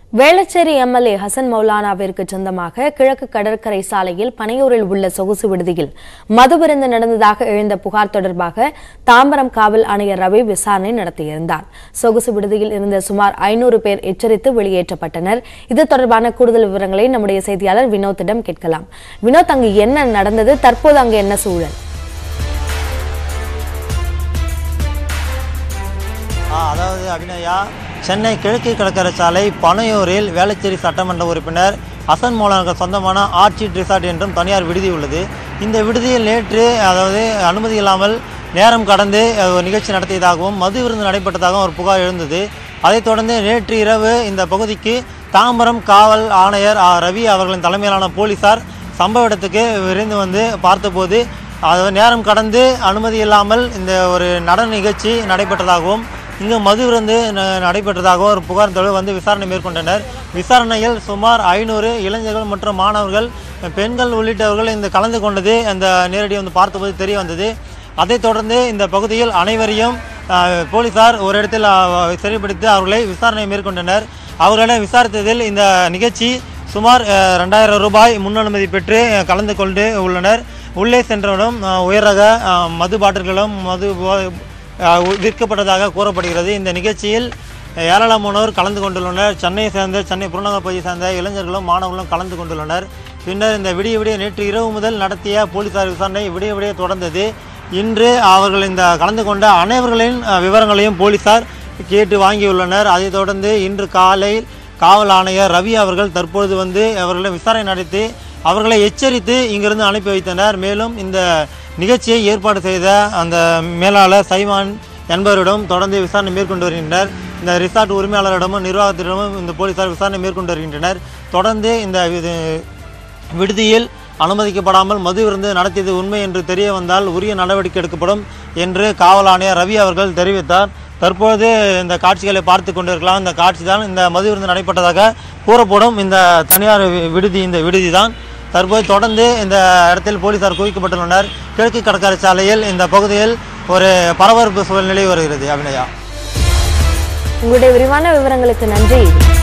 Velachery MLA Hasan மௌலானாவிற்கு சொந்தமாக கிழக்கு கடற்கரை சாலையில் பனையூரில் உள்ள சொகுசு விடுதியில் மதுவிருந்து நடந்ததாக எழுந்த புகார் தொடர்பாக தாம்பரம் காவல் ஆணையர் ரவி விசாரணை நடத்தியிருந்தார் சொகுசு விடுதியில் இருந்த சுமார் ஐநூறு பேர் எச்சரித்து வெளியேற்றப்பட்டனர் இது தொடர்பான கூடுதல் விவரங்களை நம்முடைய செய்தியாளர் வினோத்திடம் கேட்கலாம் வினோத் அங்கு என்ன நடந்தது தற்போது அங்கு என்ன சூழல் ஆ, அதாவது அபிநயா சென்னை கிழக்கு கடற்கரை சாலை பனையூரில் வேளச்சேரி சட்டமன்ற உறுப்பினர் ஹசன் மௌலானுக்கு சொந்தமான ஆர்ச்சிட் ரிசார்ட் என்றும் தனியார் விடுதி உள்ளது இந்த விடுதியில் நேற்று அதாவது அனுமதி இல்லாமல் நேரம் கடந்து அஹ், ஒரு நிகழ்ச்சி நடத்தியதாகவும் மது விருந்து நடைபெற்றதாகவும் ஒரு புகார் எழுந்தது அதைத் தொடர்ந்து நேற்று இரவு இந்த பகுதிக்கு தாம்பரம் காவல் ஆணையர் ஆ, ரவி அவர்களின் தலைமையிலான போலீசார் சம்பவ இடத்துக்கு விரைந்து வந்து பார்த்தபோது அது நேரம் கடந்து அனுமதி இல்லாமல் இந்த ஒரு நடன நிகழ்ச்சி நடைபெற்றதாகவும் இங்கு மது விருந்து ந- நடைபெற்றதாகவும் ஒரு புகார் தொழில் வந்து விசாரணை மேற்கொண்டனர் விசாரணையில் சுமார் ஐநூறு இளைஞர்கள் மற்றும் மாணவர்கள் பெண்கள் உள்ளிட்டவர்கள் இந்த கலந்து கொண்டது அந்த நேரடி வந்து பார்த்தபோது தெரிய வந்தது அதைத் தொடர்ந்து இந்த பகுதியில் அனைவரையும் அஹ், போலீசார் ஒரு இடத்தில் அஹ், சிறைப்பிடித்து அவர்களை விசாரணை மேற்கொண்டனர் அவர்களிடம் விசாரித்ததில் இந்த நிகழ்ச்சி சுமார் அஹ், ரெண்டாயிரம் ரூபாய் முன்னனுமதி பெற்று அஹ், கலந்து கொண்டு உள்ளனர் உள்ளே சென்றவரும் அஹ், உயர் ரக அஹ், மது பாட்டில்களும் மது போ- அஹ், விற்கப்பட்டதாக கூறப்படுகிறது இந்த நிகழ்ச்சியில் ஏராளமானோர் கலந்து கொண்டுள்ளனர் சென்னையை சேர்ந்த சென்னை புறநகர் பகுதியை சேர்ந்த இளைஞர்களும் மாணவர்களும் கலந்து கொண்டுள்ளனர் பின்னர் இந்த விடிய விடிய நேற்று இரவு முதல் நடத்திய போலீசார் விசாரணை விடிய விடிய தொடர்ந்தது இன்று அவர்கள் இந்த கலந்து கொண்ட அனைவர்களின் அஹ், விவரங்களையும் போலீசார் கேட்டு வாங்கியுள்ளனர் அதைத் தொடர்ந்து இன்று காலை காவல் ஆணையர் ரவி அவர்கள் தற்பொழுது வந்து அவர்களை விசாரணை நடத்தி அவர்களை எச்சரித்து இங்கிருந்து அனுப்பி வைத்தனர் மேலும் இந்த நிகழ்ச்சியை ஏற்பாடு செய்த அந்த மேலாளர் சைமான் என்பவரிடம் தொடர்ந்து விசாரணை மேற்கொண்டு வருகின்றனர் இந்த ரிசார்ட் உரிமையாளரிடமும் நிர்வாகத்திடமும் இந்த போலீசார் விசாரணை மேற்கொண்டு வருகின்றனர் தொடர்ந்து இந்த இது விடுதியில் அனுமதிக்கப்படாமல் மது விருந்து நடத்தியது உண்மை என்று தெரிய வந்தால் உரிய நடவடிக்கை எடுக்கப்படும் என்று காவல் ஆணையர் ரவி அவர்கள் தெரிவித்தார் தற்பொழுது இந்த காட்சிகளை பார்த்து கொண்டிருக்கலாம் இந்த காட்சி தான் இந்த மது விருந்து நடைபெற்றதாக கூறப்படும் இந்த தனியார் வி- விடுதி இந்த விடுதி தான் தற்போது தொடர்ந்து இந்த இடத்தில் போலீசார் குவிக்கப்பட்டுள்ளனர் கிழக்கு கடற்கரை சாலையில் இந்த பகுதியில் ஒரு பரபரப்பு சூழ்நிலை வருகிறது அபிநயா உங்களுடைய விரிவான விவரங்களுக்கு நன்றி